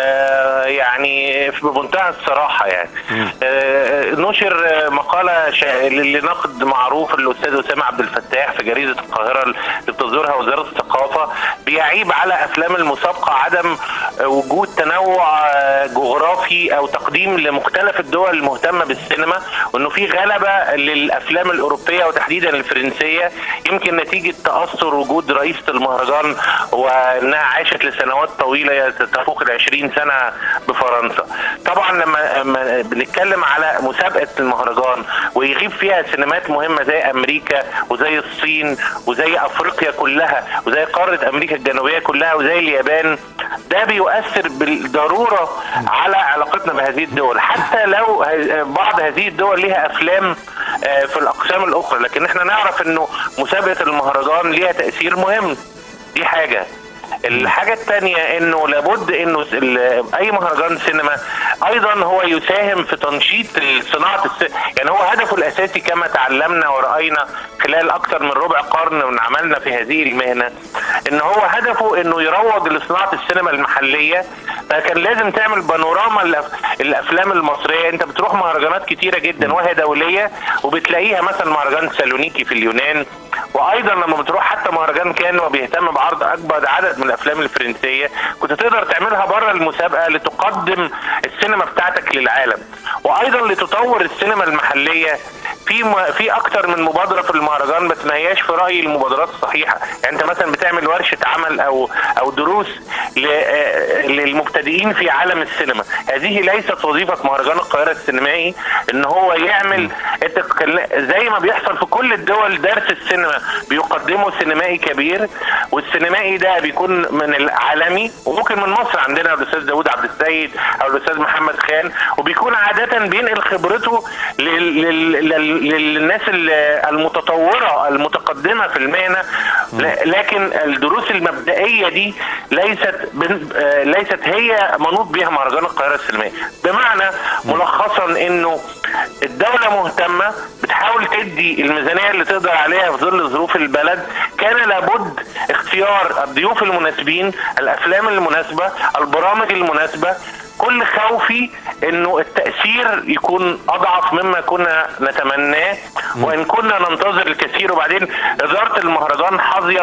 آه، يعني بمنتهى الصراحه يعني آه، نشر آه، مقاله شا- لناقد معروف الاستاذ اسامه عبد الفتاح في جريده القاهره اللي بتصدرها وزاره الثقافه بيعيب على افلام المسابقه عدم آه، وجود تنوع آه، جغرافي او تقديم لمختلف الدول المهتمه بالسينما وانه في غلبه للافلام الاوروبيه وتحديدا الفرنسيه يمكن نتيجه تاثر وجود رئيسه المهرجان وانها عاشت لسنوات طويله تفوق ال 20 سنه بفرنسا. طبعا لما لما بنتكلم على مسابقه المهرجان ويغيب فيها سينمات مهمه زي امريكا وزي الصين وزي افريقيا كلها وزي قاره امريكا الجنوبيه كلها وزي اليابان ده بيؤثر بالضروره على علاقتنا بهذه الدول حتى لو ه- بعض هذه الدول ليها افلام آه، في الاقسام الاخرى لكن احنا نعرف انه مسابقه المهرجان ليها تاثير مهم دي حاجه الحاجة الثانية انه لابد انه ال- اي مهرجان سينما ايضا هو يساهم في تنشيط صناعة الس... يعني هو هدفه الاساسي كما تعلمنا ورأينا خلال اكثر من ربع قرن من عملنا في هذه المهنة ان هو هدفه انه يروج لصناعة السينما المحلية فكان لازم تعمل بانوراما الأف- الافلام المصرية انت بتروح مهرجانات كتيرة جدا وهي دولية وبتلاقيها مثلا مهرجان سالونيكي في اليونان وايضا لما بتروح حتى مهرجان كان وبيهتم بعرض اكبر عدد من الافلام الفرنسيه كنت تقدر تعملها بره المسابقه لتقدم السينما بتاعتك للعالم وايضا لتطور السينما المحليه في م- في اكتر من مبادره في المهرجان بس ما هياش في رايي المبادرات الصحيحه يعني انت مثلا بتعمل ورشه عمل او او دروس ل- آه، للمبتدئين في عالم السينما هذه ليست وظيفه مهرجان القاهره السينمائي ان هو يعمل انت كل- زي ما بيحصل في كل الدول درس السينما بيقدمه سينمائي كبير والسينمائي ده بيكون من العالمي وممكن من مصر عندنا الاستاذ داوود عبد السيد او الاستاذ محمد خان وبيكون عاده بينقل خبرته لل- لل- لل- للناس ال- المتطوره المتقدمه في المهنه ل- لكن الدروس المبدئيه دي ليست بن- آه، ليست هي منوط بها مهرجان القاهره السينمائي بمعنى ملخصا انه الدوله مهتمه بتحاول تدي الميزانيه اللي تقدر عليها في ظل ظروف البلد كان لابد اختيار الضيوف المناسبين الافلام المناسبه البرامج المناسبه كل خوفي انه التاثير يكون اضعف مما كنا نتمناه وان كنا ننتظر الكثير وبعدين اداره المهرجان حظيت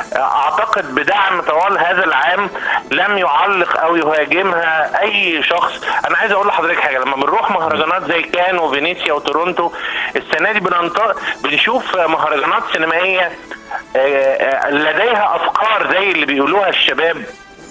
اعتقد بدعم طوال هذا العام لم يعلق او يهاجمها اي شخص انا عايز اقول لحضرتك حاجه لما بنروح مهرجانات زي كان وفينيسيا وتورونتو السنه دي بننط... بنشوف مهرجانات سينمائيه آه، آه، لديها افكار زي اللي بيقولوها الشباب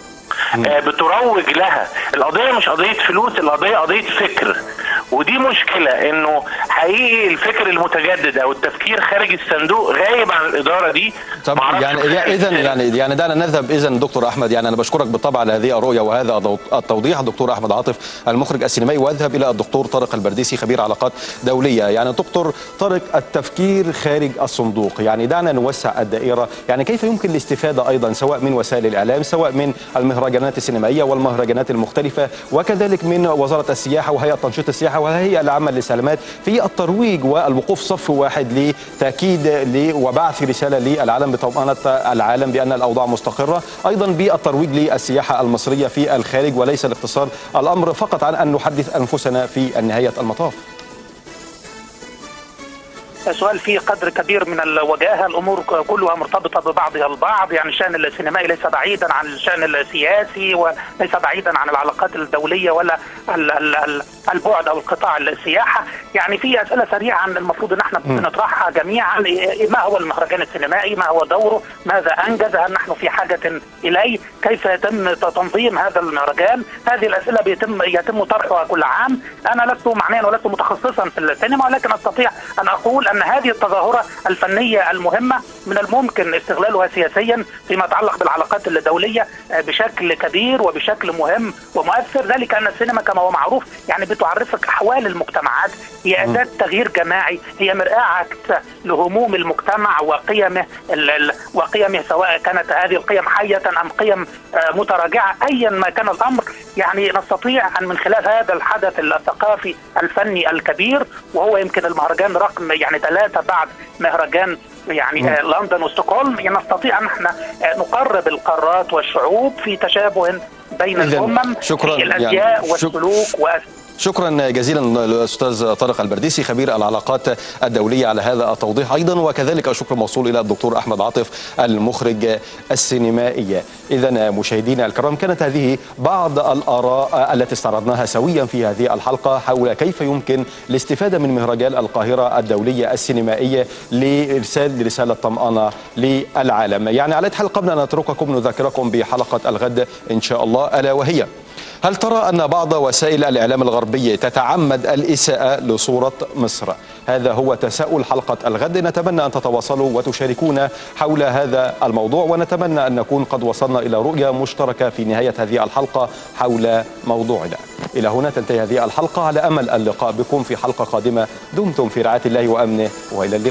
آه، بتروج لها القضيه مش قضيه فلوس القضيه قضيه فكر ودي مشكله انه حقيقي الفكر المتجدد او التفكير خارج الصندوق غايب عن الاداره دي طب يعني اذا يعني يعني دعنا نذهب اذا دكتور احمد يعني انا بشكرك بالطبع على هذه الرؤيه وهذا التوضيح دكتور احمد عاطف المخرج السينمائي واذهب الى الدكتور طارق البرديسي خبير علاقات دوليه يعني دكتور طارق التفكير خارج الصندوق يعني دعنا نوسع الدائره يعني كيف يمكن الاستفاده ايضا سواء من وسائل الاعلام سواء من المهرجانات السينمائيه والمهرجانات المختلفه وكذلك من وزاره السياحه وهيئه تنشيط السياحه والهيئه العامه للسلامات في الترويج والوقوف صف واحد لتاكيد ل- وبعث رساله للعالم بطمانه العالم بان الاوضاع مستقره ايضا بالترويج للسياحه المصريه في الخارج وليس الاقتصار الامر فقط عن ان نحدث انفسنا في نهايه المطاف سؤال فيه قدر كبير من الوجاهه الامور كلها مرتبطه ببعضها البعض يعني الشان السينمائي ليس بعيدا عن الشان السياسي وليس بعيدا عن العلاقات الدوليه ولا ال- ال- ال- البعد او القطاع السياحه يعني في اسئله سريعه عن المفروض ان احنا بنطرحها جميعا إيه- ما هو المهرجان السينمائي ما هو دوره ماذا انجز هل نحن في حاجه اليه كيف يتم تنظيم هذا المهرجان هذه الاسئله بيتم يتم طرحها كل عام انا لست معنيا ولست متخصصا في السينما ولكن استطيع ان اقول ان هذه التظاهره الفنيه المهمه من الممكن استغلالها سياسيا فيما يتعلق بالعلاقات الدوليه آه، بشكل كبير وبشكل مهم ومؤثر ذلك ان السينما كما هو معروف يعني بتعرفك احوال المجتمعات هي اداه تغيير جماعي هي مرآة عكس لهموم المجتمع وقيمه ال- ال- وقيمه سواء كانت هذه القيم حيه ام قيم آه، متراجعه ايا ما كان الامر يعني نستطيع ان من خلال هذا الحدث الثقافي الفني الكبير وهو يمكن المهرجان رقم يعني ثلاثه بعد مهرجان يعني آه، لندن وستوكهولم يعني نستطيع ان احنا آه، نقرب القارات والشعوب في تشابه بين إذن الامم شكراً في يعني الازياء شك- والسلوك و شكرا جزيلا الاستاذ طارق البرديسي خبير العلاقات الدوليه على هذا التوضيح ايضا وكذلك الشكر موصول الى الدكتور احمد عاطف المخرج السينمائي اذا مشاهدينا الكرام كانت هذه بعض الاراء التي استعرضناها سويا في هذه الحلقه حول كيف يمكن الاستفاده من مهرجان القاهره الدوليه السينمائيه لارسال رساله طمانه للعالم يعني على حال قبل ان نترككم نذكركم بحلقه الغد ان شاء الله الا وهي هل ترى أن بعض وسائل الإعلام الغربية تتعمد الإساءة لصورة مصر؟ هذا هو تساؤل حلقة الغد نتمنى أن تتواصلوا وتشاركونا حول هذا الموضوع ونتمنى أن نكون قد وصلنا إلى رؤية مشتركة في نهاية هذه الحلقة حول موضوعنا إلى هنا تنتهي هذه الحلقة على أمل اللقاء بكم في حلقة قادمة دمتم في رعاية الله وأمنه وإلى اللقاء